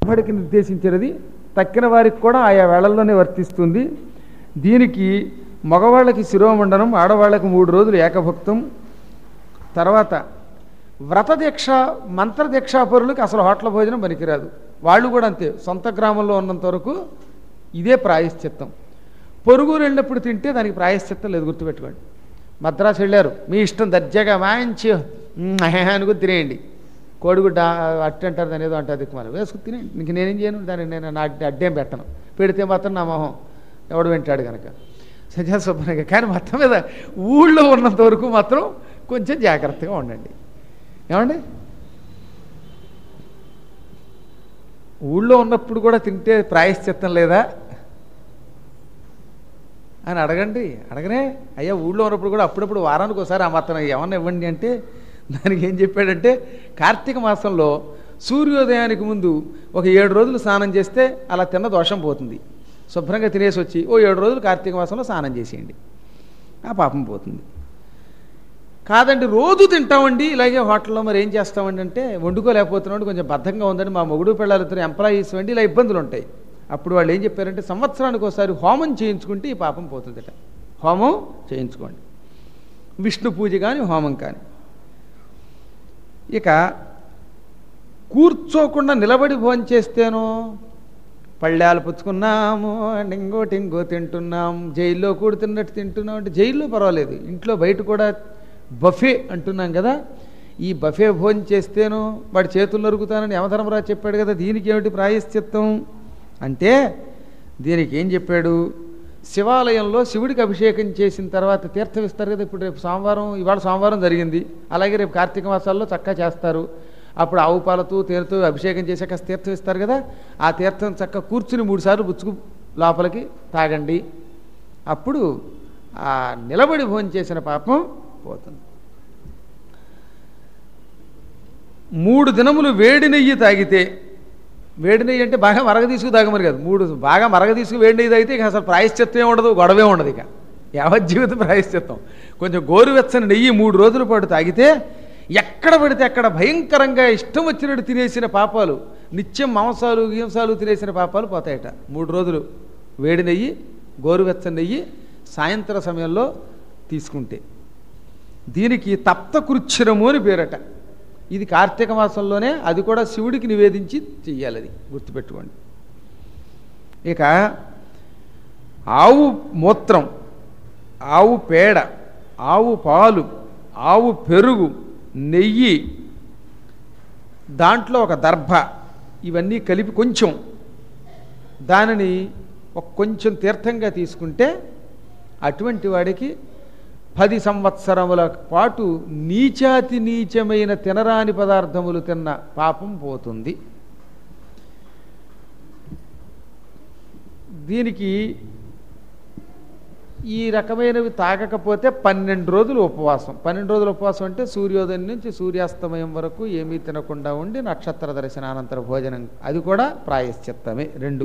బ్రాహ్మడికి నిర్దేశించినది తక్కిన వారికి కూడా ఆయా వేళల్లోనే వర్తిస్తుంది దీనికి మగవాళ్ళకి శిరోమండనం ఆడవాళ్ళకి మూడు రోజులు ఏకభక్తం తర్వాత వ్రతదీక్ష మంత్రదీక్షాపరులకు అసలు హోటల్ భోజనం పనికిరాదు వాళ్ళు కూడా అంతే సొంత గ్రామంలో ఉన్నంత వరకు ఇదే ప్రాయశ్చిత్తం పొరుగురు వెళ్ళినప్పుడు తింటే దానికి ప్రాయశ్చిత్తం లేదు గుర్తుపెట్టుకోండి మద్రాసు వెళ్ళారు మీ ఇష్టం దర్జాగా మంచి మ్మ్, అనుకుని తినేయండి కోడిగుడ్డ అట్టు అంటారు దాని ఏదో అంటారు దిక్కుమాలి వేసుకుని తినేయండి ఇంక నేనేం చేయను దాన్ని నేను నా అడ్డ- అడ్డేం పెట్టను పెడితే మాత్రం నా మొహం ఎవడు వింటాడు కనుక సజా శుభ్రంగా కానీ మొత్తం మీద ఊళ్ళో ఉన్నంత వరకు మాత్రం కొంచెం జాగ్రత్తగా ఉండండి ఏమండి ఊళ్ళో ఉన్నప్పుడు కూడా తింటే ప్రాయశ్చిత్తం లేదా అని అడగండి అడగనే అయ్యా ఊళ్ళో ఉన్నప్పుడు కూడా అప్పుడప్పుడు వారానికి ఒకసారి ఆ మాత్రం ఏమన్నా ఇవ్వండి అంటే దానికి ఏం చెప్పాడంటే కార్తీక మాసంలో సూర్యోదయానికి ముందు ఒక ఏడు రోజులు స్నానం చేస్తే అలా తిన్న దోషం పోతుంది శుభ్రంగా తినేసి వచ్చి ఓ ఏడు రోజులు కార్తీక మాసంలో స్నానం చేసేయండి ఆ పాపం పోతుంది కాదండి రోజు తింటామండి ఇలాగే హోటల్లో మరి ఏం చేస్తామండి అంటే వండుకోలేకపోతున్నాడు కొంచెం బద్ధంగా ఉందండి మా మొగుడు పిల్లలిద్దరు ఎంప్లాయీస్ వండి ఇలా ఇబ్బందులు ఉంటాయి అప్పుడు వాళ్ళు ఏం చెప్పారంటే సంవత్సరానికి ఒకసారి హోమం చేయించుకుంటే ఈ పాపం పోతుందట హోమం చేయించుకోండి విష్ణు పూజ కానీ హోమం కానీ ఇక కూర్చోకుండా నిలబడి భోజనం చేస్తేనో పళ్ళాలు పుచ్చుకున్నాము అండ్ ఇంకోటి ఇంకో తింటున్నాం జైల్లో కూడుతున్నట్టు తింటున్నాం అంటే జైల్లో పర్వాలేదు ఇంట్లో బయట కూడా బఫే అంటున్నాం కదా ఈ బఫే భోజనం చేస్తేనో వాడి చేతులు నరుకుతానని యమధర్మరాజు చెప్పాడు కదా దీనికి ఏమిటి ప్రాయశ్చిత్తం అంటే దీనికి ఏం చెప్పాడు శివాలయంలో శివుడికి అభిషేకం చేసిన తర్వాత తీర్థం ఇస్తారు కదా ఇప్పుడు రేపు సోమవారం ఇవాళ సోమవారం జరిగింది అలాగే రేపు కార్తీక మాసాల్లో చక్కగా చేస్తారు అప్పుడు ఆవు పాలతో తేనెతో అభిషేకం చేశాక తీర్థం ఇస్తారు కదా ఆ తీర్థం చక్కగా కూర్చుని మూడుసార్లు బుచ్చుకు లోపలికి తాగండి అప్పుడు ఆ నిలబడి భోజనం చేసిన పాపం పోతుంది మూడు దినములు వేడి నెయ్యి తాగితే వేడి నెయ్యి అంటే బాగా మరగ తీసుకు తాగమని కాదు మూడు బాగా మరగ తీసుకు వేడి నెయ్యి తాగితే ఇక అసలు ప్రాయశ్చిత్తం ఉండదు గొడవే ఉండదు ఇక యావజ్జీవిత ప్రాయశ్చిత్తం కొంచెం గోరువెచ్చని నెయ్యి మూడు రోజుల పాటు తాగితే ఎక్కడ పడితే అక్కడ భయంకరంగా ఇష్టం వచ్చినట్టు తినేసిన పాపాలు నిత్యం మాంసాలు గీంసాలు తినేసిన పాపాలు పోతాయట మూడు రోజులు వేడి నెయ్యి గోరువెచ్చని నెయ్యి సాయంత్ర సమయంలో తీసుకుంటే దీనికి తప్త కృచ్ఛరము అని పేరట ఇది కార్తీక మాసంలోనే అది కూడా శివుడికి నివేదించి చెయ్యాలి అది గుర్తుపెట్టుకోండి ఇక ఆవు మూత్రం ఆవు పేడ ఆవు పాలు ఆవు పెరుగు నెయ్యి దాంట్లో ఒక దర్భ ఇవన్నీ కలిపి కొంచెం దానిని ఒక కొంచెం తీర్థంగా తీసుకుంటే అటువంటి వాడికి పది సంవత్సరముల పాటు నీచాతి నీచమైన తినరాని పదార్థములు తిన్న పాపం పోతుంది దీనికి ఈ రకమైనవి తాగకపోతే పన్నెండు రోజులు ఉపవాసం పన్నెండు రోజులు ఉపవాసం అంటే సూర్యోదయం నుంచి సూర్యాస్తమయం వరకు ఏమీ తినకుండా ఉండి నక్షత్ర దర్శనానంతర భోజనం అది కూడా ప్రాయశ్చిత్తమే రెండు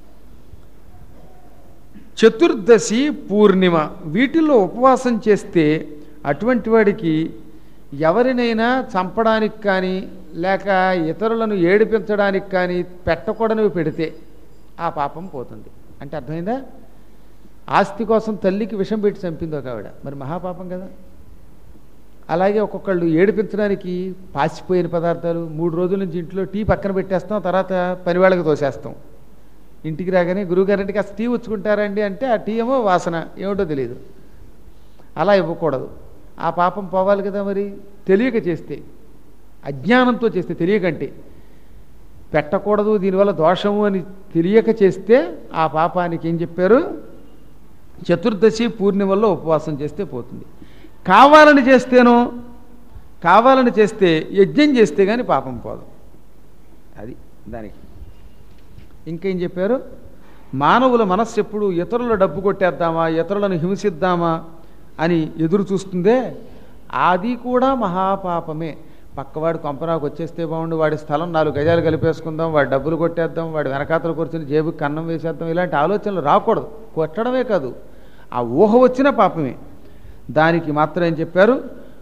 చతుర్దశి పూర్ణిమ వీటిల్లో ఉపవాసం చేస్తే అటువంటి వాడికి ఎవరినైనా చంపడానికి కానీ లేక ఇతరులను ఏడిపించడానికి కానీ పెట్టకూడనివి పెడితే ఆ పాపం పోతుంది అంటే అర్థమైందా ఆస్తి కోసం తల్లికి విషం పెట్టి చంపింది ఒక ఆవిడ మరి మహాపాపం కదా అలాగే ఒక్కొక్కళ్ళు ఏడిపించడానికి పాసిపోయిన పదార్థాలు మూడు రోజుల నుంచి ఇంట్లో టీ పక్కన పెట్టేస్తాం తర్వాత పనివాళ్ళకి తోసేస్తాం ఇంటికి రాగానే గురువుగారింటికి అసలు టీ ఉచ్చుకుంటారండి అంటే ఆ టీ ఏమో వాసన ఏమిటో తెలియదు అలా ఇవ్వకూడదు ఆ పాపం పోవాలి కదా మరి తెలియక చేస్తే అజ్ఞానంతో చేస్తే తెలియకంటే పెట్టకూడదు దీనివల్ల దోషము అని తెలియక చేస్తే ఆ పాపానికి ఏం చెప్పారు చతుర్దశి పూర్ణిమల్లో ఉపవాసం చేస్తే పోతుంది కావాలని చేస్తేనో కావాలని చేస్తే యజ్ఞం చేస్తే కానీ పాపం పోదు అది దానికి ఇంకేం చెప్పారు మానవుల మనస్సు ఎప్పుడు ఇతరుల డబ్బు కొట్టేద్దామా ఇతరులను హింసిద్దామా అని ఎదురు చూస్తుందే అది కూడా మహాపాపమే పక్కవాడు కొంపనాకు వచ్చేస్తే బాగుండు వాడి స్థలం నాలుగు గజాలు కలిపేసుకుందాం వాడి డబ్బులు కొట్టేద్దాం వాడి వెనకాతలు కూర్చొని జేబుకి కన్నం వేసేద్దాం ఇలాంటి ఆలోచనలు రాకూడదు కొట్టడమే కాదు ఆ ఊహ వచ్చిన పాపమే దానికి మాత్రం ఏం చెప్పారు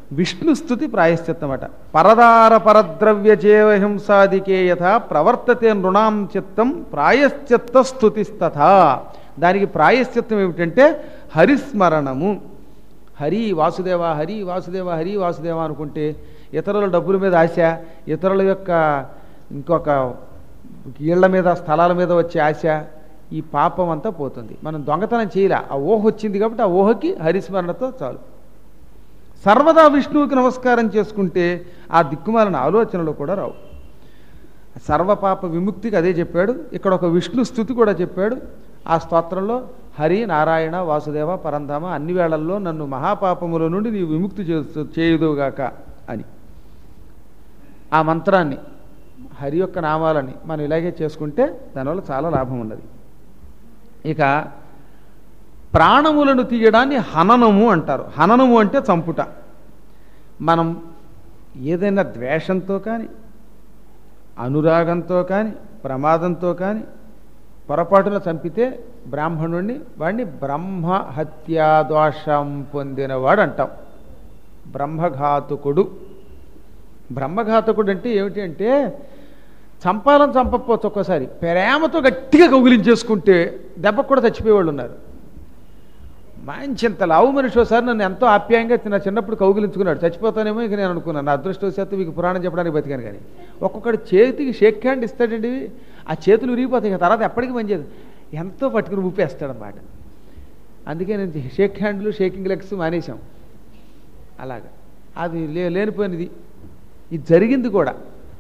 విష్ణు స్థుతి ప్రాయశ్చిత్తం అట పరదార పరద్రవ్య చేవహింసాదికే యథ ప్రవర్తతే నృణాం చిత్తం ప్రాయశ్చిత్త స్థుతిస్తథా దానికి ప్రాయశ్చిత్తం ఏమిటంటే హరిస్మరణము హరి వాసుదేవ హరి వాసుదేవ హరి వాసుదేవ అనుకుంటే ఇతరుల డబ్బుల మీద ఆశ ఇతరుల యొక్క ఇంకొక ఇళ్ల మీద స్థలాల మీద వచ్చే ఆశ ఈ పాపం అంతా పోతుంది మనం దొంగతనం చేయలే ఆ ఊహ వచ్చింది కాబట్టి ఆ ఊహకి హరిస్మరణతో చాలు సర్వదా విష్ణువుకి నమస్కారం చేసుకుంటే ఆ దిక్కుమాలిన ఆలోచనలు కూడా రావు సర్వపాప విముక్తికి అదే చెప్పాడు ఇక్కడ ఒక విష్ణు స్థుతి కూడా చెప్పాడు ఆ స్తోత్రంలో హరి నారాయణ వాసుదేవ పరంధామ అన్ని వేళల్లో నన్ను మహాపాపముల నుండి నీవు విముక్తి చేస్తూ చేయుదువుగాక అని ఆ మంత్రాన్ని హరి యొక్క నామాలని మనం ఇలాగే చేసుకుంటే దానివల్ల చాలా లాభం ఉన్నది ఇక ప్రాణములను తీయడాన్ని హననము అంటారు హననము అంటే చంపుట మనం ఏదైనా ద్వేషంతో కానీ అనురాగంతో కానీ ప్రమాదంతో కానీ పొరపాటున చంపితే బ్రాహ్మణుడిని వాడిని బ్రహ్మ హత్యాదోషం పొందినవాడు అంటాం బ్రహ్మఘాతుకుడు బ్రహ్మఘాతకుడు అంటే ఏమిటి అంటే చంపాలని చంపకపోవచ్చు ఒక్కోసారి ప్రేమతో గట్టిగా కౌగిలించేసుకుంటే దెబ్బకు కూడా చచ్చిపోయేవాళ్ళు ఉన్నారు మంచి ఇంత లావు మనిషి ఒకసారి నన్ను ఎంతో ఆప్యాయంగా నా చిన్నప్పుడు కౌగిలించుకున్నాడు చచ్చిపోతానేమో ఇక నేను అనుకున్నాను నా అదృష్టవశాత్తు మీకు పురాణం చెప్పడానికి బతికాను కానీ ఒక్కొక్కటి చేతికి షేక్ హ్యాండ్ ఇస్తాడండి ఆ చేతులు విరిగిపోతాయి ఇక తర్వాత ఎప్పటికీ మంచిది ఎంతో పట్టుకుని ఊపేస్తాడనమాట అందుకే నేను షేక్ హ్యాండ్లు షేకింగ్ లెగ్స్ మానేశాం అలాగా అది లే లేనిపోయినది ఇది జరిగింది కూడా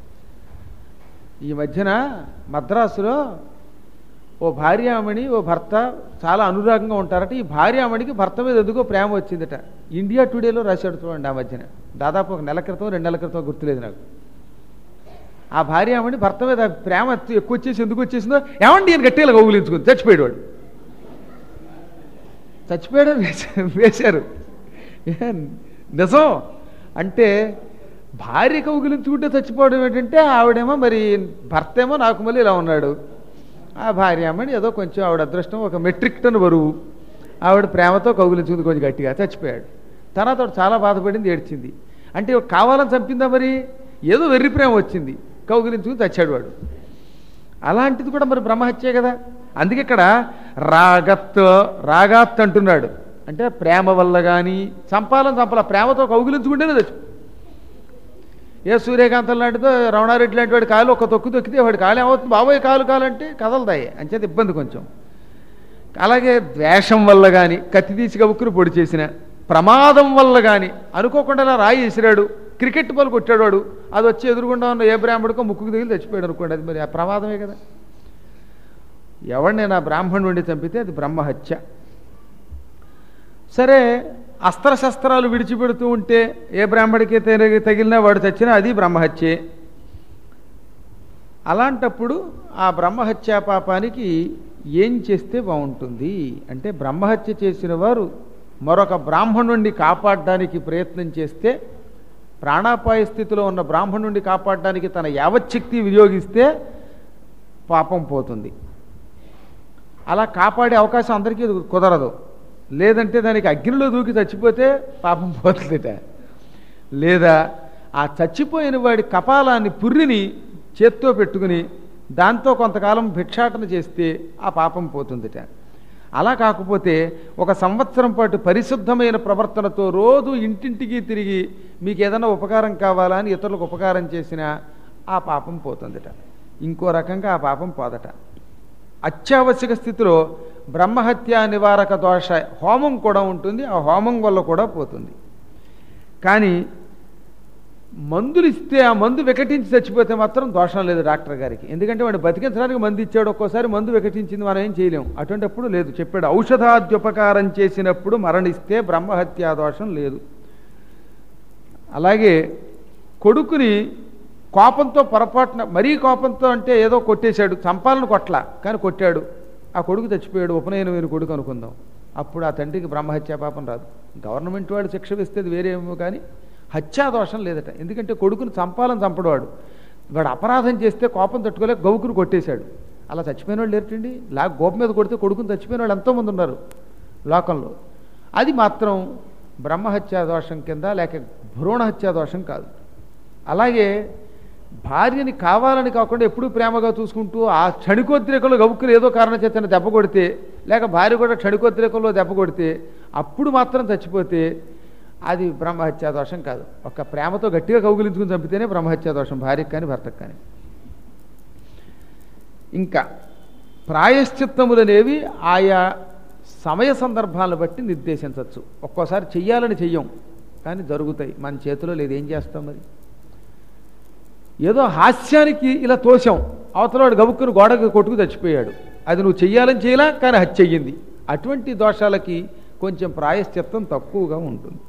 ఈ మధ్యన మద్రాసులో ఓ భార్యామణి ఓ భర్త చాలా అనురాగంగా ఉంటారట ఈ భార్యామణికి భర్త మీద ఎందుకో ప్రేమ వచ్చిందట ఇండియా టుడేలో రాశాడు చూడండి ఆ మధ్యన దాదాపు ఒక నెల క్రితం రెండు నెలల క్రితం గుర్తులేదు నాకు ఆ భార్యామణి భర్త మీద ప్రేమ ఎక్కువ వచ్చేసి ఎందుకు వచ్చేసిందో ఏమండి ఈయన గట్టిగా కౌగులించుకుంది చచ్చిపోయాడు వాడు చచ్చిపోయాడు వేశారు వేశారు ఏ, నిజం అంటే భార్య కౌగిలించుకుంటే చచ్చిపోవడం ఏంటంటే ఆవిడేమో మరి భర్త ఏమో నాకు మళ్ళీ ఇలా ఉన్నాడు ఆ భార్య అమ్మని ఏదో కొంచెం ఆవిడ అదృష్టం ఒక మెట్రిక్ టన్ బరువు ఆవిడ ప్రేమతో కౌగిలించుకుంది కొంచెం గట్టిగా చచ్చిపోయాడు తర్వాత ఆవిడ చాలా బాధపడింది ఏడ్చింది అంటే కావాలని చంపిందా మరి ఏదో వెర్రి ప్రేమ వచ్చింది కౌగిలించుకుని చచ్చాడు వాడు అలాంటిది కూడా మరి బ్రహ్మహత్యే కదా అందుకే ఇక్కడ రాగత్ రాగాత్ అంటున్నాడు అంటే ప్రేమ వల్ల కానీ చంపాలని చంపాల ప్రేమతో కౌగిలించుకుంటేనే చచ్చు ఏ సూర్యకాంతం లాంటిదో రమణారెడ్డి లాంటి వాడి కాలు ఒక తొక్కు తొక్కితే వాడి కాలు ఏమవుతుంది బాబోయ్ కాలు కాలంటే కదలదాయి అంచేది ఇబ్బంది కొంచెం అలాగే ద్వేషం వల్ల కానీ కత్తి తీసి కబుక్కుని పొడి చేసిన ప్రమాదం వల్ల కానీ అనుకోకుండా ఇలా రాయి విసిరాడు క్రికెట్ బాల్ కొట్టాడు వాడు అది వచ్చి ఎదురుగుండా ఉన్న ఏ బ్రాహ్మడికో ముక్కుకు దిగి చచ్చిపోయాడు అనుకోండి అది మరి ఆ ప్రమాదమే కదా ఎవరినైనా బ్రాహ్మణుడిని చంపితే అది బ్రహ్మహత్య సరే అస్త్రశస్త్రాలు విడిచిపెడుతూ ఉంటే ఏ బ్రాహ్మడికి తెగి- తగిలినా వాడు చచ్చినా అది బ్రహ్మహత్యే అలాంటప్పుడు ఆ బ్రహ్మహత్యా పాపానికి ఏం చేస్తే బాగుంటుంది అంటే బ్రహ్మహత్య చేసిన వారు మరొక బ్రాహ్మణుణ్ణి కాపాడడానికి ప్రయత్నం చేస్తే ప్రాణాపాయ స్థితిలో ఉన్న బ్రాహ్మణుణ్ణి కాపాడడానికి తన యావచ్చక్తి వినియోగిస్తే పాపం పోతుంది అలా కాపాడే అవకాశం అందరికీ కుదరదు లేదంటే దానికి అగ్నిలో దూకి చచ్చిపోతే పాపం పోతుందిట లేదా ఆ చచ్చిపోయిన వాడి కపాలాన్ని పుర్రిని చేత్తో పెట్టుకుని దాంతో కొంతకాలం భిక్షాటన చేస్తే ఆ పాపం పోతుందిట అలా కాకపోతే ఒక సంవత్సరం పాటు పరిశుద్ధమైన ప్రవర్తనతో రోజు ఇంటింటికి తిరిగి మీకు ఏదైనా ఉపకారం కావాలా అని ఇతరులకు ఉపకారం చేసినా ఆ పాపం పోతుందిట ఇంకో రకంగా ఆ పాపం పోదట అత్యావశ్యక స్థితిలో బ్రహ్మహత్య నివారక దోష హోమం కూడా ఉంటుంది ఆ హోమం వల్ల కూడా పోతుంది కానీ మందులు ఇస్తే ఆ మందు వికటించి చచ్చిపోతే మాత్రం దోషం లేదు డాక్టర్ గారికి ఎందుకంటే వాడు బతికించడానికి మందు ఇచ్చాడు ఒక్కోసారి మందు వికటించింది మనం ఏం చేయలేం అటువంటిప్పుడు లేదు చెప్పాడు ఔషధాద్యుపకారం చేసినప్పుడు మరణిస్తే బ్రహ్మహత్యా దోషం లేదు అలాగే కొడుకుని కోపంతో పొరపాటున మరీ కోపంతో అంటే ఏదో కొట్టేశాడు చంపాలని కొట్ల కానీ కొట్టాడు ఆ కొడుకు చచ్చిపోయాడు ఉపనయనమైన కొడుకు అనుకుందాం అప్పుడు ఆ తండ్రికి బ్రహ్మహత్యా పాపం రాదు గవర్నమెంట్ వాడు శిక్ష వేస్తే అది వేరేమో కానీ హత్యా దోషం లేదట ఎందుకంటే కొడుకుని చంపాలని చంపడవాడు వాడు అపరాధం చేస్తే కోపం తట్టుకోలేక గౌకును కొట్టేశాడు అలా చచ్చిపోయిన వాళ్ళు లేటండి లా గోప మీద కొడితే కొడుకుని చచ్చిపోయిన వాళ్ళు ఎంతోమంది ఉన్నారు లోకంలో అది మాత్రం బ్రహ్మహత్యా దోషం కింద లేక భ్రూణ హత్యా దోషం కాదు అలాగే భార్యని కావాలని కాకుండా ఎప్పుడూ ప్రేమగా చూసుకుంటూ ఆ క్షణికోద్రేకంలో గబుక్కులు ఏదో కారణం చేతన దెబ్బ కొడితే లేక భార్య కూడా క్షణికోద్రేకంలో దెబ్బ కొడితే అప్పుడు మాత్రం చచ్చిపోతే అది బ్రహ్మహత్యా దోషం కాదు ఒక ప్రేమతో గట్టిగా కౌగిలించుకుని చంపితేనే బ్రహ్మహత్యా దోషం భార్యకు కానీ భర్తకు కానీ ఇంకా ప్రాయశ్చిత్తములనేవి ఆయా సమయ సందర్భాలను బట్టి నిర్దేశించవచ్చు ఒక్కోసారి చెయ్యాలని చెయ్యం కానీ జరుగుతాయి మన చేతిలో లేదు ఏం చేస్తాం మరి ఏదో హాస్యానికి ఇలా తోసాం అవతలవాడు గబుక్కుని గోడకు కొట్టుకు చచ్చిపోయాడు అది నువ్వు చెయ్యాలని చేయలా కానీ హత్య అయ్యింది అటువంటి దోషాలకి కొంచెం ప్రాయశ్చిత్తం తక్కువగా ఉంటుంది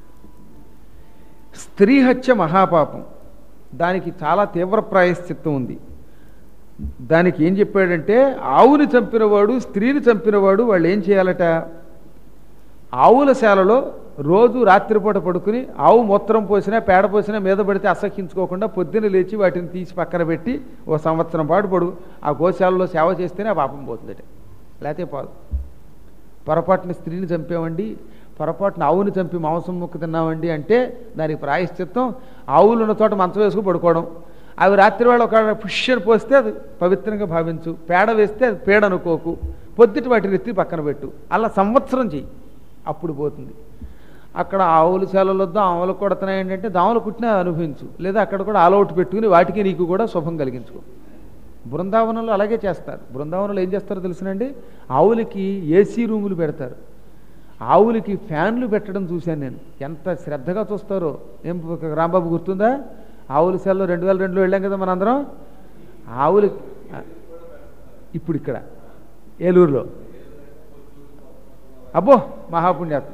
స్త్రీ హత్య మహాపాపం దానికి చాలా తీవ్ర ప్రాయశ్చిత్తం ఉంది దానికి ఏం చెప్పాడంటే ఆవుని చంపినవాడు స్త్రీని చంపినవాడు వాళ్ళు ఏం చేయాలట ఆవుల శాలలో రోజు రాత్రిపూట పడుకుని ఆవు మూత్రం పోసినా పేడ పోసినా మీద పడితే అసహించుకోకుండా పొద్దున్న లేచి వాటిని తీసి పక్కన పెట్టి ఓ సంవత్సరం పాటు పడు ఆ గోశాలలో సేవ చేస్తేనే ఆ పాపం పోతుందట లేకపోతే పోదు పొరపాటున స్త్రీని చంపామండి పొరపాటున ఆవుని చంపి మాంసం ముక్క తిన్నామండి అంటే దానికి ప్రాయశ్చిత్తం ఆవులు ఉన్న చోట మంచం వేసుకు పడుకోవడం అవి రాత్రి వేళ ఒక పుష్యను పోస్తే అది పవిత్రంగా భావించు పేడ వేస్తే అది పేడ అనుకోకు పొద్దుటి వాటిని ఎత్తి పక్కన పెట్టు అలా సంవత్సరం చెయ్యి అప్పుడు పోతుంది అక్కడ ఆవుల శాలలో ఆవులు కొడుతున్నాయి ఏంటంటే దాములు కుట్టినా అనుభవించు లేదా అక్కడ కూడా ఆలౌట్ పెట్టుకుని వాటికి నీకు కూడా శుభం కలిగించుకో బృందావనంలో అలాగే చేస్తారు బృందావనంలో ఏం చేస్తారో తెలుసునండి ఆవులకి ఏసీ రూములు పెడతారు ఆవులకి ఫ్యాన్లు పెట్టడం చూశాను నేను ఎంత శ్రద్ధగా చూస్తారో ఏం రాంబాబు గుర్తుందా ఆవుల సెల్లో రెండు వేల రెండులో వెళ్ళాం కదా మనందరం ఆవులు ఇప్పుడు ఇక్కడ ఏలూరులో అబ్బో మహాపుణ్యాత్మ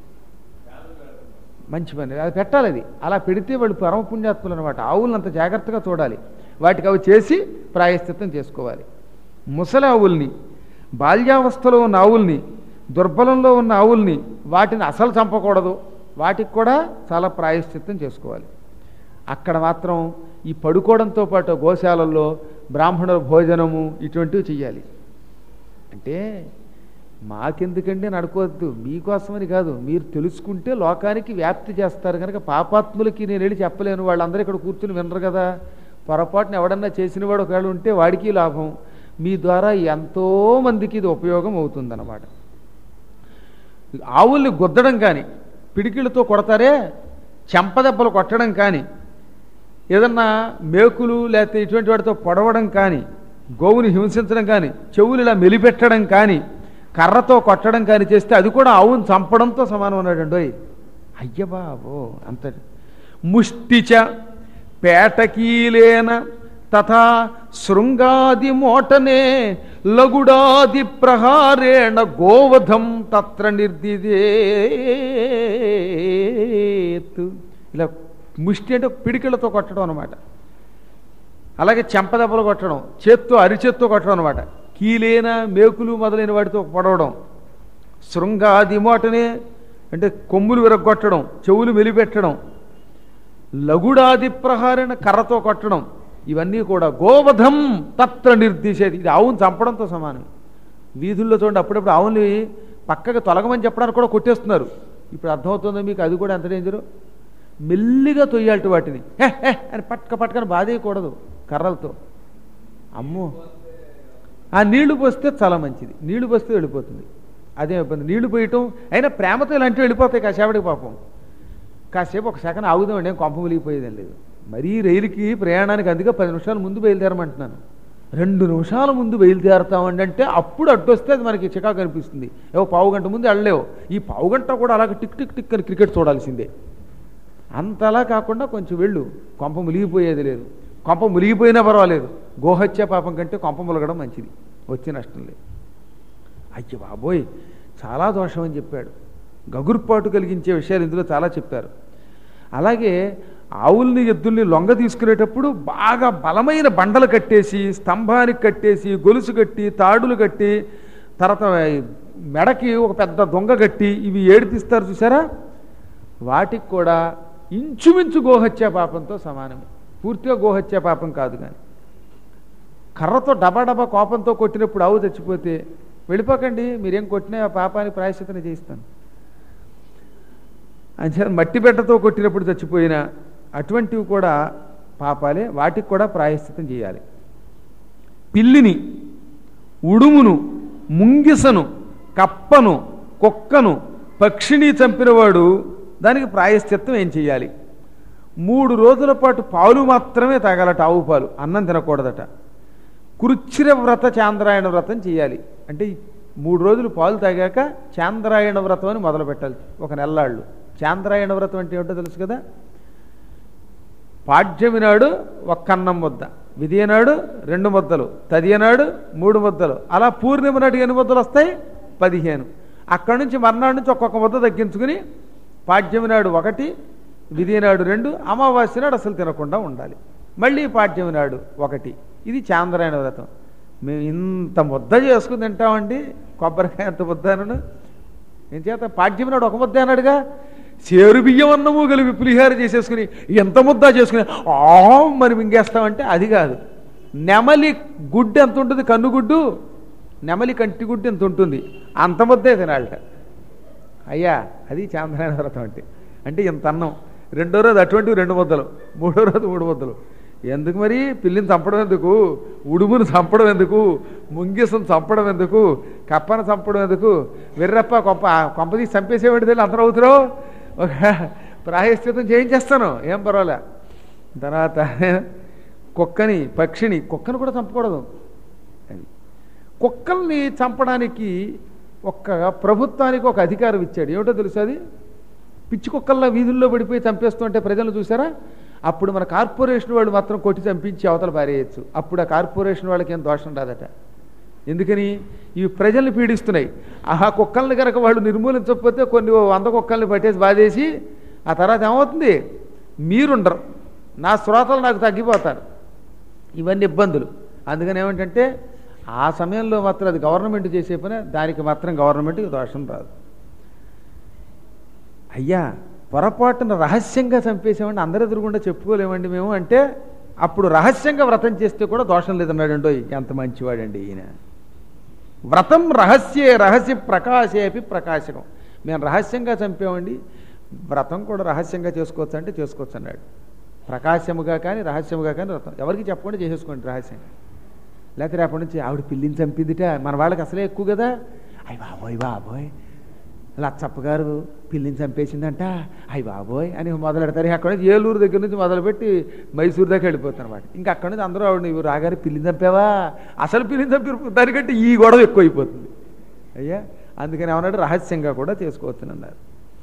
మంచి పని అది పెట్టాలి అది అలా పెడితే వాళ్ళు పరమ పుణ్యాత్ములు అనమాట ఆవులను అంత జాగ్రత్తగా చూడాలి వాటికి అవి చేసి ప్రాయశ్చిత్తం చేసుకోవాలి ముసలి ఆవుల్ని బాల్యావస్థలో ఉన్న ఆవుల్ని దుర్బలంలో ఉన్న ఆవుల్ని వాటిని అసలు చంపకూడదు వాటికి కూడా చాలా ప్రాయశ్చిత్తం చేసుకోవాలి అక్కడ మాత్రం ఈ పడుకోవడంతో పాటు గోశాలల్లో బ్రాహ్మణుల భోజనము ఇటువంటివి చెయ్యాలి అంటే మాకెందుకండి నడుకోవద్దు మీకోసమని కాదు మీరు తెలుసుకుంటే లోకానికి వ్యాప్తి చేస్తారు కనుక పాపాత్ములకి నేను వెళ్ళి చెప్పలేను వాళ్ళందరూ ఇక్కడ కూర్చుని వినరు కదా పొరపాటున ఎవడన్నా చేసినవాడు ఒకవేళ ఉంటే వాడికి లాభం మీ ద్వారా ఎంతో మందికి ఇది ఉపయోగం అవుతుందన్నమాట ఆవుల్ని గుద్దడం కానీ పిడికిళ్ళతో కొడతారే చెంపదెబ్బలు కొట్టడం కానీ ఏదన్నా మేకులు లేకపోతే ఇటువంటి వాటితో పొడవడం కానీ గోవుని హింసించడం కానీ చెవులు ఇలా మెలిపెట్టడం కానీ కర్రతో కొట్టడం కానీ చేస్తే అది కూడా ఆవును చంపడంతో సమానం అన్నాడండి అయ్య బాబో అంత ముష్టిచ పేటకీలేన తథా శృంగాది మోటనే లగుడాది ప్రహారేణ గోవధం తత్ర నిర్దిదేత్ ఇలా ముష్టి అంటే పిడికిళ్ళతో కొట్టడం అనమాట అలాగే చెంపదెబ్బలు కొట్టడం చేత్తో అరిచేత్తో కొట్టడం అనమాట కీలేన మేకులు మొదలైన వాటితో పొడవడం శృంగాది మోటనే అంటే కొమ్ములు విరగొట్టడం చెవులు మెలిపెట్టడం లగుడాది ప్రహారణ కర్రతో కొట్టడం ఇవన్నీ కూడా గోవధం తత్ర నిర్దేశేది ఇది ఆవును చంపడంతో సమానం వీధుల్లో చూడండి అప్పుడప్పుడు ఆవుని పక్కగా తొలగమని చెప్పడానికి కూడా కొట్టేస్తున్నారు ఇప్పుడు అర్థమవుతుందో మీకు అది కూడా ఎంత డేంజరు మెల్లిగా తొయ్యాలటి వాటిని హే హే అని పట్క పట్టుకొని బాధేయకూడదు కర్రలతో అమ్మో ఆ నీళ్లు పోస్తే చాలా మంచిది నీళ్లు పోస్తే వెళ్ళిపోతుంది అదే ఇబ్బంది నీళ్లు పోయటం అయినా ప్రేమతో ఇలాంటివి వెళ్ళిపోతాయి కాసేపటికి పాపం కాసేపు ఒక సెకండ్ ఆగుదామండి ఏం కొంప ములిగిపోయేదేం లేదు మరీ రైలుకి ప్రయాణానికి అందుకే పది నిమిషాల ముందు బయలుదేరమంటున్నాను రెండు నిమిషాల ముందు బయలుదేరతామండి అంటే అప్పుడు అడ్డొస్తే అది మనకి చికాకు అనిపిస్తుంది ఏవో పావు గంట ముందు వెళ్ళలేవు ఈ పావు గంట కూడా అలాగే టిక్ టిక్ టిక్ అని క్రికెట్ చూడాల్సిందే అంతలా కాకుండా కొంచెం వెళ్ళు కొంప ములిగిపోయేది లేదు కొంప ములిగిపోయినా పర్వాలేదు గోహత్య పాపం కంటే కొంప ములగడం మంచిది వచ్చే నష్టం లేదు అయ్య బాబోయ్ చాలా దోషం అని చెప్పాడు గగుర్పాటు కలిగించే విషయాలు ఇందులో చాలా చెప్పారు అలాగే ఆవుల్ని ఎద్దుల్ని లొంగ తీసుకునేటప్పుడు బాగా బలమైన బండలు కట్టేసి స్తంభానికి కట్టేసి గొలుసు కట్టి తాడులు కట్టి తర్వాత మెడకి ఒక పెద్ద దొంగ కట్టి ఇవి ఏడిపిస్తారు చూసారా వాటికి కూడా ఇంచుమించు గోహత్య పాపంతో సమానమే పూర్తిగా గోహత్య పాపం కాదు కానీ కర్రతో డబా డబా కోపంతో కొట్టినప్పుడు ఆవు చచ్చిపోతే వెళ్ళిపోకండి మీరేం కొట్టినా ఆ పాపాన్ని ప్రాయశ్చితన చేయిస్తాను అంచేత మట్టి బిడ్డతో కొట్టినప్పుడు చచ్చిపోయినా అటువంటివి కూడా పాపాలే వాటికి కూడా ప్రాయశ్చితం చేయాలి పిల్లిని ఉడుమును ముంగిసను కప్పను కుక్కను పక్షిని చంపినవాడు దానికి ప్రాయశ్చిత్తం ఏం చేయాలి మూడు రోజుల పాటు పాలు మాత్రమే తాగాలట ఆవు పాలు అన్నం తినకూడదట కురుచిర వ్రత చాంద్రాయణ వ్రతం చేయాలి అంటే ఈ మూడు రోజులు పాలు తాగాక చాంద్రాయణ వ్రతం అని మొదలు పెట్టాలి ఒక నెల్లాళ్ళు చాంద్రాయణ వ్రతం అంటే ఏమిటో తెలుసు కదా పాడ్యమి నాడు ఒక్క అన్నం ముద్ద విధియ నాడు రెండు ముద్దలు తదియ నాడు మూడు ముద్దలు అలా పూర్ణిమ నాటికి ఎన్ని ముద్దలు వస్తాయి పదిహేను అక్కడి నుంచి మర్నాడు నుంచి ఒక్కొక్క ముద్ద తగ్గించుకుని పాడ్యమి నాడు ఒకటి విధియ నాడు రెండు అమావాస్య నాడు అసలు తినకుండా ఉండాలి మళ్ళీ పాడ్యమి నాడు ఒకటి ఇది చాంద్రాయణ వ్రతం మేము ఇంత ముద్ద చేసుకుని తింటామండి కొబ్బరికాయ అంత ముద్ద అనను ఏం చేత పాడ్యమి నాడు ఒక ముద్ద అన్నాడుగా చేరు బియ్యం అన్నము కలిపి పులిహార చేసేసుకుని ఎంత ముద్ద చేసుకుని ఆ మరి మింగేస్తామంటే అది కాదు నెమలి గుడ్డు ఎంత ఉంటుంది కన్నుగుడ్డు నెమలి కంటి గుడ్డు ఎంత ఉంటుంది అంత ముద్దే తినాలట అయ్యా అది చాంద్రాయణ వ్రతం అంటే అంటే ఇంత అన్నం రెండో రోజు అటువంటివి రెండు ముద్దలు మూడో రోజు మూడు ముద్దలు ఎందుకు మరి పిల్లిని చంపడం ఎందుకు ఉడుమును చంపడం ఎందుకు ముంగిసను చంపడం ఎందుకు కప్పను చంపడం ఎందుకు వెర్రప్ప కొంప కొంపదీసి చంపేసేవాడి తెలియదు అందరూ అవుతున్నావు ఒక ప్రాయశ్చితం చేయించేస్తాను ఏం పర్వాలే తర్వాత కుక్కని పక్షిని కుక్కను కూడా చంపకూడదు అది కుక్కల్ని చంపడానికి ఒక్క ప్రభుత్వానికి ఒక అధికారం ఇచ్చాడు ఏమిటో తెలుసు అది పిచ్చి కుక్కల్లా వీధుల్లో పడిపోయి చంపేస్తుంటే ప్రజలు చూసారా అప్పుడు మన కార్పొరేషన్ వాళ్ళు మాత్రం కొట్టి చంపించి అవతల పారేయచ్చు అప్పుడు ఆ కార్పొరేషన్ వాళ్ళకి ఏం దోషం రాదట ఎందుకని ఇవి ప్రజల్ని పీడిస్తున్నాయి ఆ కుక్కల్ని కనుక వాళ్ళు నిర్మూలించకపోతే కొన్ని ఓ వంద కుక్కల్ని పట్టేసి బాధేసి ఆ తర్వాత ఏమవుతుంది మీరుండరు నా శ్రోతలు నాకు తగ్గిపోతారు ఇవన్నీ ఇబ్బందులు అందుకని ఏమిటంటే ఆ సమయంలో మాత్రం అది గవర్నమెంట్ చేసే పని దానికి మాత్రం గవర్నమెంట్కి దోషం రాదు అయ్యా పొరపాటున రహస్యంగా చంపేసామండి అందరి ఎదురుగుండా చెప్పుకోలేమండి మేము అంటే అప్పుడు రహస్యంగా వ్రతం చేస్తే కూడా దోషం లేదన్నాడండో ఎంత మంచివాడండి ఈయన వ్రతం రహస్యే రహస్య ప్రకాశేపి ప్రకాశకం మేము రహస్యంగా చంపామండి వ్రతం కూడా రహస్యంగా చేసుకోవచ్చు అంటే చేసుకోవచ్చు అన్నాడు ప్రకాశముగా కానీ రహస్యముగా కానీ వ్రతం ఎవరికి చెప్పకుండా చేసేసుకోండి రహస్యంగా లేకపోతే రేపటి నుంచి ఆవిడ పిల్లిని చంపిందిట మన వాళ్ళకి అసలే ఎక్కువ కదా అయ్యి బాబోయ్ బాబోయ్ లచ్చప్ప గారు పిల్లిని చంపేసిందంట అయ్యి బాబోయ్ అని మొదలెడతారు అక్కడ నుంచి ఏలూరు దగ్గర నుంచి మొదలుపెట్టి మైసూరు దాకా వెళ్ళిపోతారు అనమాట ఇంకా అక్కడ నుంచి అందరూ ఆవిడ నువ్వు రాగారి పిల్లిని చంపావా అసలు పిల్లిని చంపి దానికంటే ఈ గొడవ ఎక్కువైపోతుంది అయ్యా అందుకని ఏమన్నాడు రహస్యంగా కూడా చేసుకోవచ్చని అన్నారు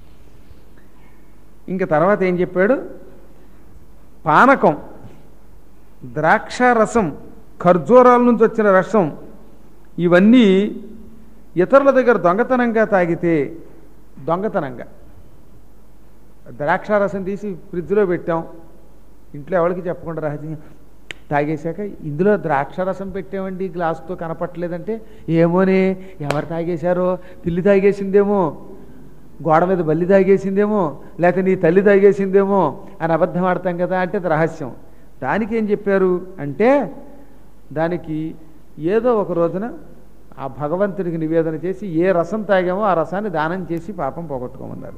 ఇంకా తర్వాత ఏం చెప్పాడు పానకం ద్రాక్ష రసం ఖర్జూరాల నుంచి వచ్చిన రసం ఇవన్నీ ఇతరుల దగ్గర దొంగతనంగా తాగితే దొంగతనంగా ద్రాక్షారసం తీసి ఫ్రిడ్జ్లో పెట్టాం ఇంట్లో ఎవరికి చెప్పకుండా రహస్యంగా తాగేశాక ఇందులో ద్రాక్షారసం పెట్టామండి గ్లాసుతో కనపట్టలేదంటే ఏమోనే ఎవరు తాగేశారో పిల్లి తాగేసిందేమో గోడ మీద బల్లి తాగేసిందేమో లేకపోతే నీ తల్లి తాగేసిందేమో అని అబద్ధం ఆడతాం కదా అంటే అది రహస్యం దానికి ఏం చెప్పారు అంటే దానికి ఏదో ఒక రోజున ఆ భగవంతుడికి నివేదన చేసి ఏ రసం తాగామో ఆ రసాన్ని దానం చేసి పాపం పోగొట్టుకోమన్నారు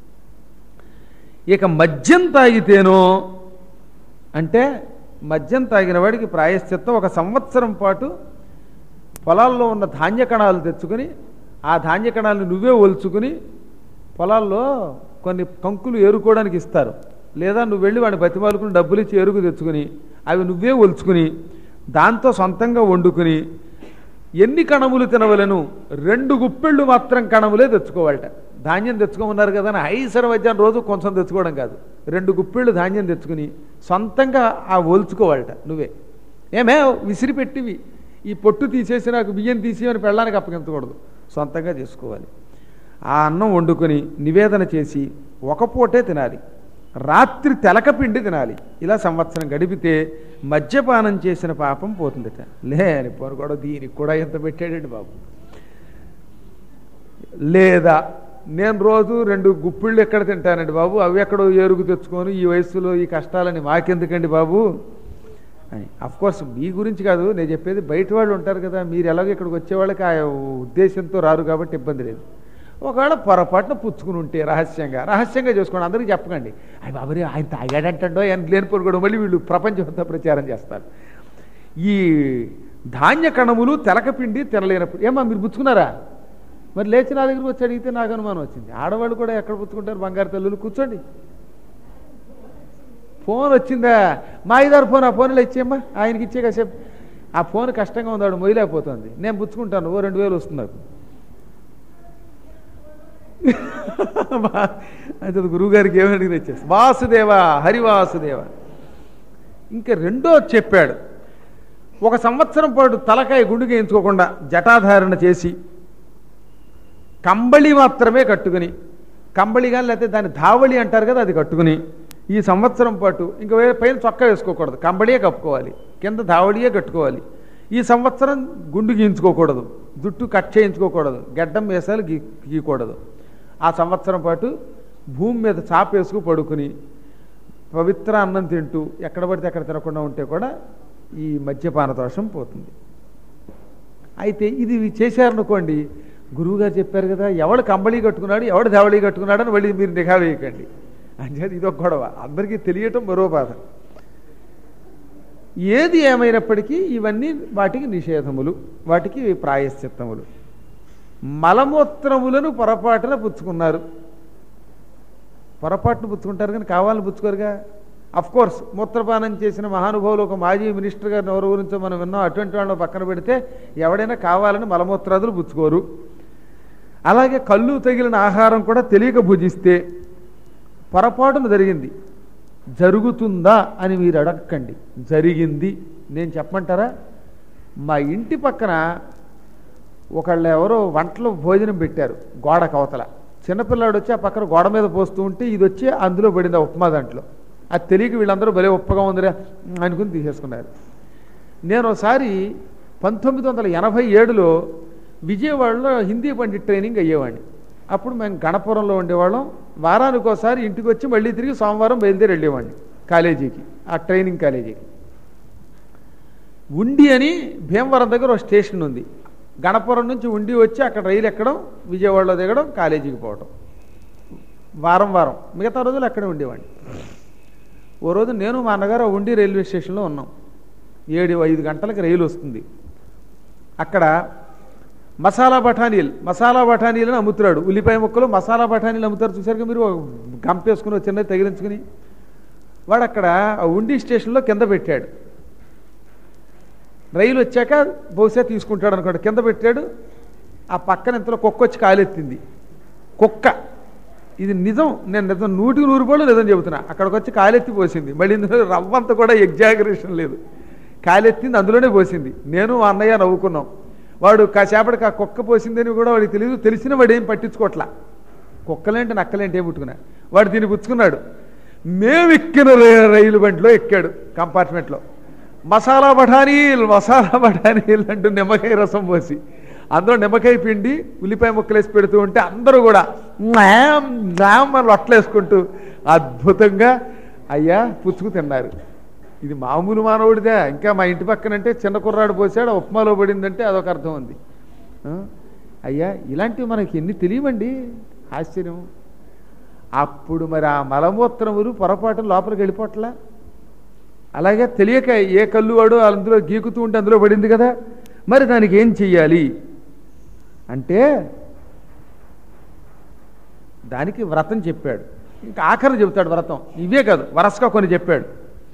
ఇక మద్యం తాగితేనో అంటే మద్యం తాగిన వాడికి ప్రాయశ్చిత్తం ఒక సంవత్సరం పాటు పొలాల్లో ఉన్న ధాన్య కణాలు తెచ్చుకుని ఆ ధాన్య కణాలను నువ్వే ఒలుచుకుని పొలాల్లో కొన్ని కంకులు ఏరుకోవడానికి ఇస్తారు లేదా నువ్వు వెళ్ళి వాడిని బతిమాలుకుని డబ్బులు ఇచ్చి ఎరుగు తెచ్చుకుని అవి నువ్వే ఒలుచుకుని దాంతో సొంతంగా వండుకుని ఎన్ని కణములు తినవలను రెండు గుప్పెళ్ళు మాత్రం కణములే తెచ్చుకోవాలట ధాన్యం తెచ్చుకోమన్నారు కదా అని ఐసర మధ్యాహ్నం రోజు కొంచెం తెచ్చుకోవడం కాదు రెండు గుప్పెళ్ళు ధాన్యం తెచ్చుకుని సొంతంగా ఆ ఒలుచుకోవాలట నువ్వే ఏమే విసిరిపెట్టివి ఈ పొట్టు తీసేసి నాకు బియ్యం తీసి అని పెళ్ళడానికి అప్పగించకూడదు సొంతంగా చేసుకోవాలి ఆ అన్నం వండుకొని నివేదన చేసి ఒక పూటే తినాలి రాత్రి తెలకపిండి తినాలి ఇలా సంవత్సరం గడిపితే మద్యపానం చేసిన పాపం పోతుందట లేని పోరు కూడా దీనికి కూడా ఎంత పెట్టాడండి బాబు లేదా నేను రోజు రెండు గుప్పిళ్ళు ఎక్కడ తింటానండి బాబు అవి ఎక్కడో ఏరుగు తెచ్చుకొని ఈ వయసులో ఈ కష్టాలని మాకెందుకండి బాబు అని కోర్స్ మీ గురించి కాదు నేను చెప్పేది బయట వాళ్ళు ఉంటారు కదా మీరు ఎలాగో ఇక్కడికి వచ్చే వాళ్ళకి ఆ ఉద్దేశంతో రారు కాబట్టి ఇబ్బంది లేదు ఒకవేళ పొరపాటున పుచ్చుకుని ఉంటే రహస్యంగా రహస్యంగా చేసుకోండి అందరికీ చెప్పకండి అవి బాబరి ఆయన తాగాడంటో ఆయన లేని పొరుగుడు మళ్ళీ వీళ్ళు ప్రపంచమంతా ప్రచారం చేస్తారు ఈ ధాన్య కణములు తెలకపిండి తినలేనప్పుడు ఏమా మీరు పుచ్చుకున్నారా మరి లేచి నా దగ్గరికి వచ్చి అడిగితే నాకు అనుమానం వచ్చింది ఆడవాళ్ళు కూడా ఎక్కడ పుచ్చుకుంటారు బంగారు తల్లులు కూర్చోండి ఫోన్ వచ్చిందా మా ఐదారు ఫోన్ ఆ ఫోన్లో ఇచ్చేయమ్మా ఆయనకి ఇచ్చే కాసేపు ఆ ఫోన్ కష్టంగా ఉంది ఆవిడ మొయ్యలేకపోతుంది నేను పుచ్చుకుంటాను ఓ రెండు వేలు వస్తుంది నాకు అయితే గురువుగారికి ఏమని అడిగిన ఇచ్చేసి వాసుదేవ హరివాసుదేవ ఇంకా రెండో చెప్పాడు ఒక సంవత్సరం పాటు తలకాయ గుండుగా ఎంచుకోకుండా జటాధారణ చేసి కంబళి మాత్రమే కట్టుకుని కంబళి కానీ లేకపోతే దాన్ని ధావళి అంటారు కదా అది కట్టుకుని ఈ సంవత్సరం పాటు ఇంకా వేరే పైన చొక్కా వేసుకోకూడదు కంబళియే కప్పుకోవాలి కింద ధావళియే కట్టుకోవాలి ఈ సంవత్సరం గుండు గీయించుకోకూడదు జుట్టు కట్ చేయించుకోకూడదు గడ్డం వేసాలు గీ గీయకూడదు ఆ సంవత్సరం పాటు భూమి మీద చాపేసుకు పడుకుని పవిత్ర అన్నం తింటూ ఎక్కడ పడితే అక్కడ తినకుండా ఉంటే కూడా ఈ మద్యపాన దోషం పోతుంది అయితే ఇది చేశారనుకోండి గురువుగారు చెప్పారు కదా ఎవడు కంబళి కట్టుకున్నాడు ఎవడు ధవళి కట్టుకున్నాడు అని మళ్ళీ మీరు నిఘా వేయకండి అంటే ఇది ఒక గొడవ అందరికీ తెలియటం మరో బాధ ఏది ఏమైనప్పటికీ ఇవన్నీ వాటికి నిషేధములు వాటికి ప్రాయశ్చిత్తములు మలమూత్రములను పొరపాటున పుచ్చుకున్నారు పొరపాటును పుచ్చుకుంటారు కానీ కావాలని పుచ్చుకోరుగా అఫ్ కోర్స్ మూత్రపానం చేసిన మహానుభావులు ఒక మాజీ మినిస్టర్ గారిని ఎవరి గురించో మనం విన్నాం అటువంటి వాళ్ళని పక్కన పెడితే ఎవడైనా కావాలని మలమూత్రాదులు పుచ్చుకోరు అలాగే కళ్ళు తగిలిన ఆహారం కూడా తెలియక భుజిస్తే పొరపాటున జరిగింది జరుగుతుందా అని మీరు అడగకండి జరిగింది నేను చెప్పమంటారా మా ఇంటి పక్కన ఒకళ్ళు ఎవరో వంటలో భోజనం పెట్టారు గోడ కవతల చిన్నపిల్లాడు వచ్చి ఆ పక్కన గోడ మీద పోస్తూ ఉంటే ఇది వచ్చి అందులో పడింది ఆ ఉప్మా దాంట్లో అది తెలియక వీళ్ళందరూ భలే ఉప్పగా ఉందిరా అనుకుని తీసేసుకున్నారు నేను ఒకసారి పంతొమ్మిది వందల ఎనభై ఏడులో విజయవాడలో హిందీ పండిట్ ట్రైనింగ్ అయ్యేవాడిని అప్పుడు మేము గణపురంలో ఉండేవాళ్ళం వారానికి ఒకసారి ఇంటికి వచ్చి మళ్ళీ తిరిగి సోమవారం బయలుదేరి వెళ్ళేవాడిని కాలేజీకి ఆ ట్రైనింగ్ కాలేజీకి ఉండి అని భీమవరం దగ్గర ఒక స్టేషన్ ఉంది గణపురం నుంచి ఉండి వచ్చి అక్కడ రైలు ఎక్కడం విజయవాడలో దిగడం కాలేజీకి పోవడం వారం వారం మిగతా రోజులు అక్కడే ఉండేవాడిని ఓ రోజు నేను మా అన్నగారు ఆ ఉండి రైల్వే స్టేషన్లో ఉన్నాం ఏడు ఐదు గంటలకు రైలు వస్తుంది అక్కడ మసాలా బఠానీలు మసాలా బఠానీలను అమ్ముతున్నాడు ఉల్లిపాయ ముక్కలు మసాలా బఠానీలు అమ్ముతారు చూసారుగా మీరు ఒక గంపేసుకుని ఒక చిన్నది తగిలించుకుని వాడు అక్కడ ఆ ఉండి స్టేషన్లో కింద పెట్టాడు రైలు వచ్చాక బహుశా తీసుకుంటాడు అనుకోండి కింద పెట్టాడు ఆ పక్కన ఇంతలో కుక్క వచ్చి కాలెత్తింది కుక్క ఇది నిజం నేను నిజం నూటికి నూరు రూపాయలు నిజం చెబుతున్నా అక్కడికి వచ్చి కాలెత్తి పోసింది మళ్ళీ ఇందులో రవ్వంత కూడా ఎగ్జాగరేషన్ లేదు కాలెత్తింది అందులోనే పోసింది నేను మా అన్నయ్య నవ్వుకున్నాం వాడు కాసేపటికి ఆ కుక్క పోసిందని కూడా వాడికి తెలియదు తెలిసిన వాడు ఏం పట్టించుకోవట్లా కుక్కలేంటి నక్కలేంటి ఏం పుట్టుకున్నా వాడు దీన్ని పుచ్చుకున్నాడు మేము ఎక్కిన రే- రైలు బండిలో ఎక్కాడు కంపార్ట్మెంట్లో మసాలా బఠానీలు మసాలా బఠానీలు అంటూ నిమ్మకాయ రసం పోసి అందులో నిమ్మకాయ పిండి ఉల్లిపాయ ముక్కలేసి పెడుతూ ఉంటే అందరూ కూడా మ్యామ్ మ్యామ్ అని లొట్టలేసుకుంటూ అద్భుతంగా అయ్యా పుచ్చుకు తిన్నారు ఇది మామూలు మానవుడిదే ఇంకా మా ఇంటి పక్కనంటే చిన్న కుర్రాడు పోసాడు ఆ ఉప్మాలో పడిందంటే అదొక అర్థం ఉంది ఆ? అయ్యా ఇలాంటివి మనకి ఎన్ని తెలియవండి ఆశ్చర్యం అప్పుడు మరి ఆ మలమూత్రములు పొరపాటు లోపలికి వెళ్ళిపోవట్లా అలాగే తెలియక ఏ కళ్ళు వాడు అందులో గీకుతూ ఉంటే అందులో పడింది కదా మరి దానికి ఏం చెయ్యాలి అంటే దానికి వ్రతం చెప్పాడు ఇంకా ఆఖరి చెబుతాడు వ్రతం ఇవే కాదు వరసగా కొన్ని చెప్పాడు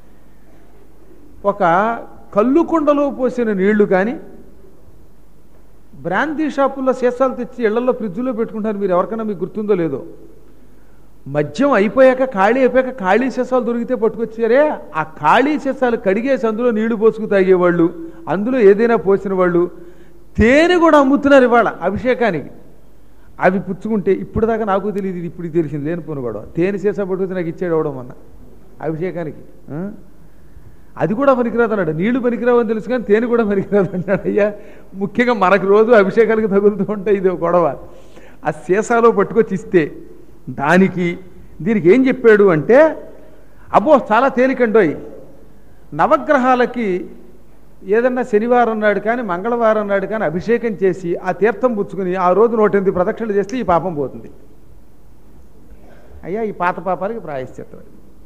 ఒక కళ్ళు కుండలో పోసిన నీళ్లు కానీ బ్రాందీ షాపుల్లో సీసాలు తెచ్చి ఇళ్లలో ఫ్రిడ్జ్లో పెట్టుకుంటారు మీరు ఎవరికైనా మీకు గుర్తుందో లేదో మద్యం అయిపోయాక ఖాళీ అయిపోయాక ఖాళీ సీసాలు దొరికితే పట్టుకొచ్చారే ఆ ఖాళీ సీసాలు కడిగేసి అందులో నీళ్లు పోసుకు తాగేవాళ్ళు అందులో ఏదైనా పోసిన వాళ్ళు తేనె కూడా అమ్ముతున్నారు ఇవాళ అభిషేకానికి అవి పుచ్చుకుంటే ఇప్పుడు దాకా నాకు తెలియదు ఇది ఇప్పుడు తెలిసింది లేని పోను కూడా తేనె సీసా పట్టుకుని నాకు ఇచ్చాడు అవడం మొన్న అభిషేకానికి ఆ? అది కూడా పనికిరాదు అన్నాడు నీళ్లు పనికిరావు అని తెలుసు కానీ తేనె కూడా పనికిరాదు అన్నాడు అయ్యా ముఖ్యంగా మనకు రోజు అభిషేకానికి తగులుతూ ఉంటాయి ఇది ఒక గొడవ ఆ సీసాలో పట్టుకొచ్చి ఇస్తే దానికి దీనికి ఏం చెప్పాడు అంటే అబ్బో చాలా తేలికండోయ్ నవగ్రహాలకి ఏదన్నా శనివారం నాడు కానీ మంగళవారం నాడు కానీ అభిషేకం చేసి ఆ తీర్థం పుచ్చుకుని ఆ రోజు నూట ఎనిమిది ప్రదక్షిణలు చేస్తే ఈ పాపం పోతుంది అయ్యా ఈ పాత పాపాలకి ప్రాయశ్చిత్తం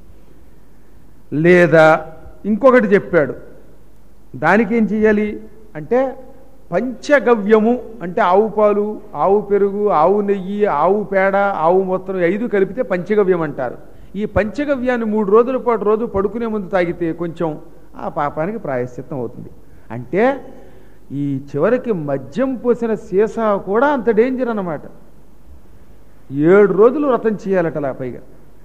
లేదా ఇంకొకటి చెప్పాడు దానికి ఏం చెయ్యాలి అంటే పంచగవ్యము అంటే ఆవు పాలు ఆవు పెరుగు ఆవు నెయ్యి ఆవు పేడ ఆవు మూత్రం ఈ ఐదు కలిపితే పంచగవ్యం అంటారు ఈ పంచగవ్యాన్ని మూడు రోజుల పాటు రోజు పడుకునే ముందు తాగితే కొంచెం ఆ పాపానికి ప్రాయశ్చిత్తం అవుతుంది అంటే ఈ చివరికి మద్యం పోసిన సీసా కూడా అంత డేంజర్ అన్నమాట ఏడు రోజులు వ్రతం చేయాలటలా పైగా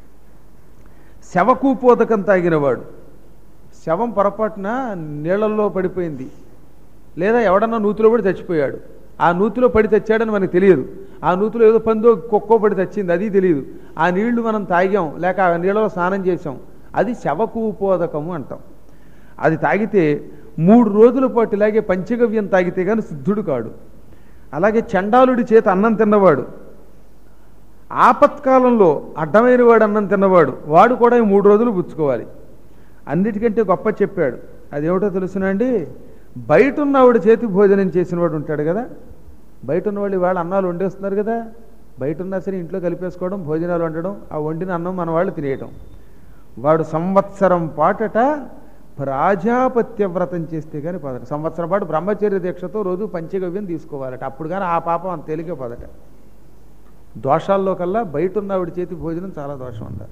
శవకూపోదకం తాగినవాడు శవం పొరపాటున నీళ్ళల్లో పడిపోయింది లేదా ఎవడన్నా నూతిలో పడి చచ్చిపోయాడు ఆ నూతిలో పడి తెచ్చాడని మనకు తెలియదు ఆ నూతిలో ఏదో పందో కుక్కో పడి తెచ్చింది అది తెలియదు ఆ నీళ్లు మనం తాగాం లేక ఆ నీళ్ళలో స్నానం చేసాం అది శవకూపోదకము అంటాం అది తాగితే మూడు రోజుల పాటు ఇలాగే పంచగవ్యం తాగితే కానీ సిద్ధుడు కాడు అలాగే చండాలుడి చేత అన్నం తిన్నవాడు ఆపత్కాలంలో అడ్డమైన వాడు అన్నం తిన్నవాడు వాడు కూడా ఈ మూడు రోజులు పుచ్చుకోవాలి అన్నిటికంటే గొప్ప చెప్పాడు అదేమిటో తెలుసునండి బయట ఉన్నవాడు చేతి భోజనం చేసిన వాడు ఉంటాడు కదా బయట ఉన్నవాళ్ళు ఇవాళ అన్నాలు వండేస్తున్నారు కదా బయట ఉన్నా సరే ఇంట్లో కలిపేసుకోవడం భోజనాలు వండడం ఆ వండిన అన్నం మన వాళ్ళు తినేయటం వాడు సంవత్సరం పాటట ప్రాజాపత్య వ్రతం చేస్తే కానీ పదట సంవత్సరం పాటు బ్రహ్మచర్య దీక్షతో రోజు పంచగవ్యం తీసుకోవాలట అప్పుడు కానీ ఆ పాపం అంత తేలికే పదట దోషాల్లో కల్లా బయట ఉన్నవాడి చేతి భోజనం చాలా దోషం అంటారు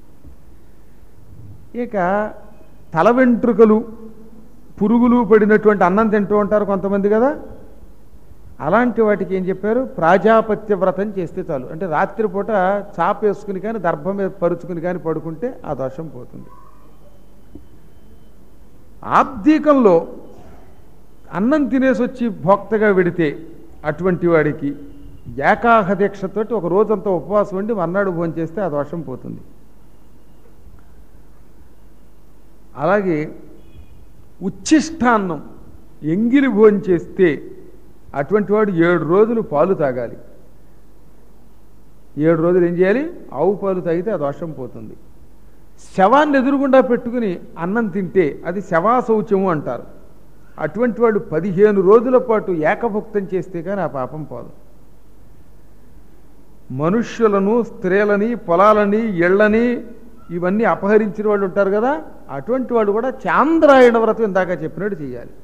ఇక తల వెంట్రుకలు పురుగులు పడినటువంటి అన్నం తింటూ ఉంటారు కొంతమంది కదా అలాంటి వాటికి ఏం చెప్పారు ప్రాజాపత్య వ్రతం చేస్తే చాలు అంటే రాత్రిపూట చాప వేసుకుని కానీ దర్భం మీద పరుచుకుని కానీ పడుకుంటే ఆ దోషం పోతుంది ఆబ్దీకంలో అన్నం తినేసి వచ్చి భోక్తగా వెడితే అటువంటి వాడికి ఏకాహ దీక్షతోటి ఒక రోజంతా ఉపవాసం ఉండి మర్నాడు భోజనం చేస్తే ఆ దోషం పోతుంది అలాగే ఉచ్ఛిష్టాన్నం ఎంగిలి భోజనం చేస్తే అటువంటి వాడు ఏడు రోజులు పాలు తాగాలి ఏడు రోజులు ఏం చేయాలి ఆవు పాలు తాగితే ఆ దోషం పోతుంది శవాన్ని ఎదురుగుండా పెట్టుకుని అన్నం తింటే అది శవాశౌచము అంటారు అటువంటి వాడు పదిహేను రోజుల పాటు ఏకభుక్తం చేస్తే కానీ ఆ పాపం పోదు మనుష్యులను స్త్రీలని పొలాలని ఇళ్లని ఇవన్నీ అపహరించిన వాళ్ళు ఉంటారు కదా అటువంటి వాడు కూడా చాంద్రాయణ వ్రతం ఇందాక చెప్పినట్టు చేయాలి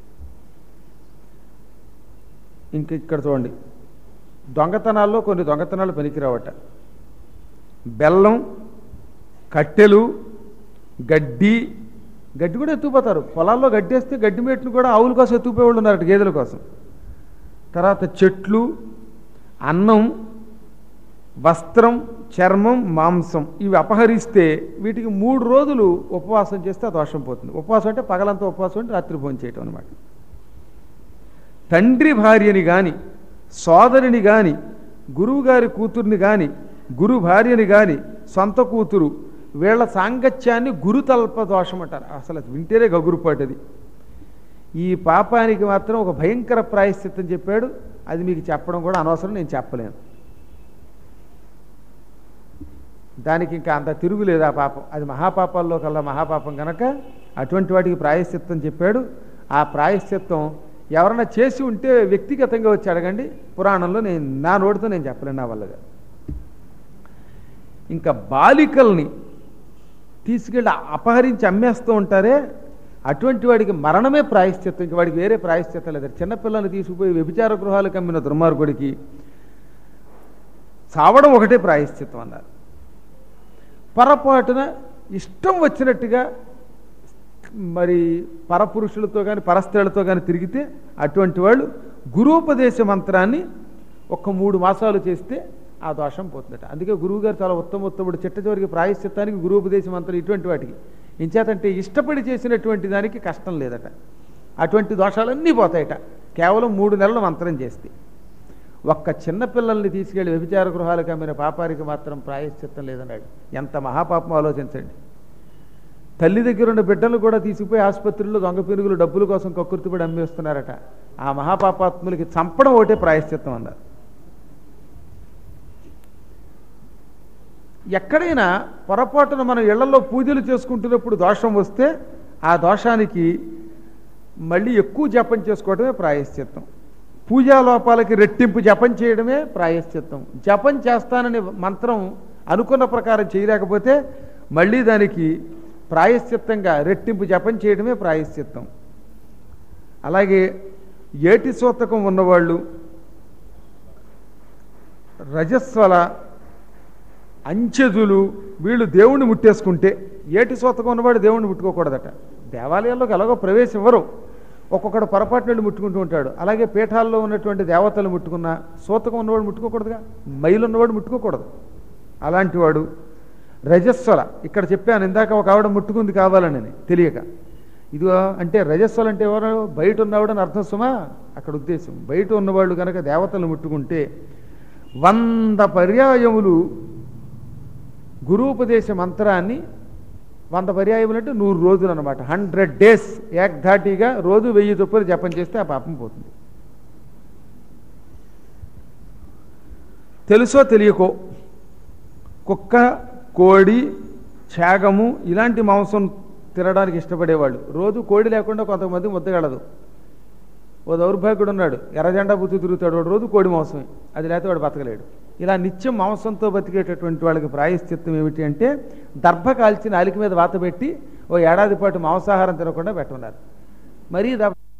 ఇంక ఇక్కడ చూడండి దొంగతనాల్లో కొన్ని దొంగతనాలు పనికిరావట బెల్లం కట్టెలు గడ్డి గడ్డి కూడా ఎత్తుకుపోతారు పొలాల్లో గడ్డి వేస్తే గడ్డి మేట్లు కూడా ఆవుల కోసం ఎత్తుకుపోయేవాళ్ళు ఉన్నారు గేదెల కోసం తర్వాత చెట్లు అన్నం వస్త్రం చర్మం మాంసం ఇవి అపహరిస్తే వీటికి మూడు రోజులు ఉపవాసం చేస్తే ఆ దోషం పోతుంది ఉపవాసం అంటే పగలంతా ఉపవాసం అంటే రాత్రి భోజనం చేయటం అనమాట తండ్రి భార్యని కానీ సోదరిని కానీ గురువుగారి కూతుర్ని కానీ గురు భార్యని కానీ సొంత కూతురు వీళ్ళ సాంగత్యాన్ని గురుతల్ప దోషం అంటారు అసలు అది వింటేనే గగురుపాటది ఈ పాపానికి మాత్రం ఒక భయంకర ప్రాయశ్చిత్తం చెప్పాడు అది మీకు చెప్పడం కూడా అనవసరం నేను చెప్పలేను దానికి ఇంకా అంత తిరుగులేదు ఆ పాపం అది మహాపాపాల్లో కల్లా మహాపాపం కనుక అటువంటి వాటికి ప్రాయశ్చిత్తం చెప్పాడు ఆ ప్రాయశ్చిత్తం ఎవరైనా చేసి ఉంటే వ్యక్తిగతంగా వచ్చి అడగండి పురాణంలో నేను నా నోటితో నేను చెప్పలేను నా వల్లగా ఇంకా బాలికల్ని తీసుకెళ్ళి అపహరించి అమ్మేస్తూ ఉంటారే అటువంటి వాడికి మరణమే ప్రాయశ్చిత్తం ఇంక వాడికి వేరే ప్రాయశ్చిత్తం లేదు చిన్నపిల్లని తీసుకుపోయి వ్యభిచార గృహాలకు అమ్మిన దుర్మార్గుడికి చావడం ఒకటే ప్రాయశ్చిత్తం అన్నారు పొరపాటున ఇష్టం వచ్చినట్టుగా మరి పరపురుషులతో కానీ పరస్త్రీలతో కానీ తిరిగితే అటువంటి వాళ్ళు గురూపదేశ మంత్రాన్ని ఒక మూడు మాసాలు చేస్తే ఆ దోషం పోతుందట అందుకే గురువుగారు చాలా ఉత్తమ ఉత్తముడు చిట్ట చివరికి ప్రాయశ్చిత్తానికి గురూపదేశ మంత్రం ఇటువంటి వాటికి ఇంచేతంటే ఇష్టపడి చేసినటువంటి దానికి కష్టం లేదట అటువంటి దోషాలన్నీ పోతాయట కేవలం మూడు నెలలు మంత్రం చేస్తే ఒక్క చిన్న పిల్లల్ని తీసుకెళ్లి వ్యభిచార గృహాలకు అమ్మిన పాపానికి మాత్రం ప్రాయశ్చిత్తం లేదన్నాడు ఎంత మహాపాపం ఆలోచించండి తల్లి దగ్గర ఉన్న బిడ్డలు కూడా తీసుకుపోయి ఆసుపత్రుల్లో దొంగ పెరుగులు డబ్బుల కోసం కక్కుర్తిపడి అమ్మేస్తున్నారట ఆ మహాపాపాత్ములకి చంపడం ఒకటే ప్రాయశ్చిత్తం అన్నారు ఎక్కడైనా పొరపాటున మనం ఇళ్లలో పూజలు చేసుకుంటున్నప్పుడు దోషం వస్తే ఆ దోషానికి మళ్ళీ ఎక్కువ జపం చేసుకోవడమే ప్రాయశ్చిత్తం పూజా లోపాలకి రెట్టింపు జపం చేయడమే ప్రాయశ్చిత్తం జపం చేస్తానని మంత్రం అనుకున్న ప్రకారం చేయలేకపోతే మళ్ళీ దానికి ప్రాయశ్చిత్తంగా రెట్టింపు జపం చేయడమే ప్రాయశ్చిత్తం అలాగే ఏటి సూతకం ఉన్నవాళ్ళు రజస్వల అంచెదులు వీళ్ళు దేవుణ్ణి ముట్టేసుకుంటే ఏటి సూతకం ఉన్నవాడు దేవుణ్ణి ముట్టుకోకూడదట దేవాలయాల్లోకి ఎలాగో ప్రవేశం ఇవ్వరు ఒక్కొక్కడు పొరపాటు నుండి ముట్టుకుంటూ ఉంటాడు అలాగే పీఠాల్లో ఉన్నటువంటి దేవతలు ముట్టుకున్న సూతకం ఉన్నవాడు ముట్టుకోకూడదుగా మైలు ఉన్నవాడు ముట్టుకోకూడదు అలాంటి వాడు రజస్వల ఇక్కడ చెప్పాను ఇందాక ఒక ఆవిడ ముట్టుకుంది కావాలని తెలియక ఇదిగో అంటే రజస్వలు అంటే ఎవరు బయట ఉన్నవాడని అర్థం సుమా అక్కడ ఉద్దేశం బయట ఉన్నవాళ్ళు కనుక దేవతలు ముట్టుకుంటే వంద పర్యాయములు గురూపదేశ మంత్రాన్ని వంద పర్యాయములు అంటే నూరు రోజులు అనమాట హండ్రెడ్ డేస్ ఏకధాటిగా రోజు వెయ్యి చొప్పులు జపం చేస్తే ఆ పాపం పోతుంది తెలుసో తెలియకో కుక్క కోడి ఛాగము ఇలాంటి మాంసం తినడానికి ఇష్టపడేవాళ్ళు రోజు కోడి లేకుండా కొంతమంది ముద్దగలదు ఓ దౌర్భాగ్యుడు ఉన్నాడు ఎర్రజెండా బుద్ధి తిరుగుతాడు వాడు రోజు కోడి మాంసమే అది లేకపోతే వాడు బతకలేడు ఇలా నిత్యం మాంసంతో బతికేటటువంటి వాళ్ళకి ప్రాయశ్చిత్తం ఏమిటి అంటే దర్భ కాల్చి నాలిక మీద వాత పెట్టి ఓ ఏడాది పాటు మాంసాహారం తినకుండా పెట్టున్నారు మరీ దర్భ